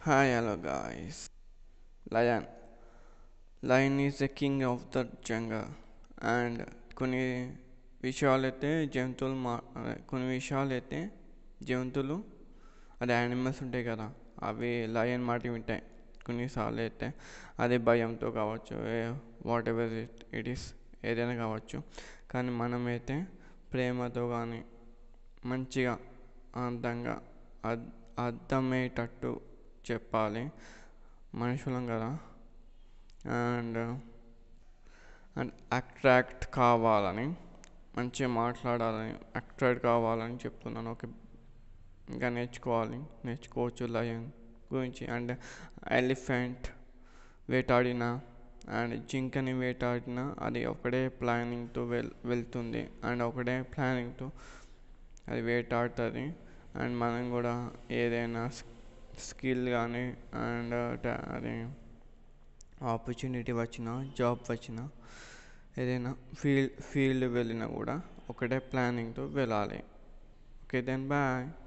Hi, hello guys. Lion. Lion is the king of the jungle. And కొన్ని విషయాలు అయితే జంతువులు మా అదే కొన్ని విషయాలు అయితే జంతువులు అదే యానిమల్స్ ఉంటాయి కదా అవి లయన్ మాట వింటాయి కొన్నిసార్లు అయితే అది భయంతో కావచ్చు whatever it it is ఏదైనా కావచ్చు కానీ మనమైతే ప్రేమతో కానీ మంచిగా అందంగా అద్ అర్థమయ్యేటట్టు చెప్పాలి మనుషులం కదా అండ్ అండ్ అట్రాక్ట్ కావాలని మంచిగా మాట్లాడాలని అట్రాక్ట్ కావాలని చెప్తున్నాను ఓకే ఇంకా నేర్చుకోవాలి నేర్చుకోవచ్చు లయన్ గురించి అండ్ ఎలిఫెంట్ వేటాడిన అండ్ జింకని వేటాడిన అది ఒకటే ప్లానింగ్తో వెల్ వెళ్తుంది అండ్ ఒకటే ప్లానింగ్తో అది వేటాడుతుంది అండ్ మనం కూడా ఏదైనా స్కిల్ కానీ అండ్ అది ఆపర్చునిటీ వచ్చినా జాబ్ వచ్చినా ఏదైనా ఫీల్డ్ ఫీల్డ్ వెళ్ళినా కూడా ఒకటే ప్లానింగ్తో వెళ్ళాలి ఓకే దెన్ బాయ్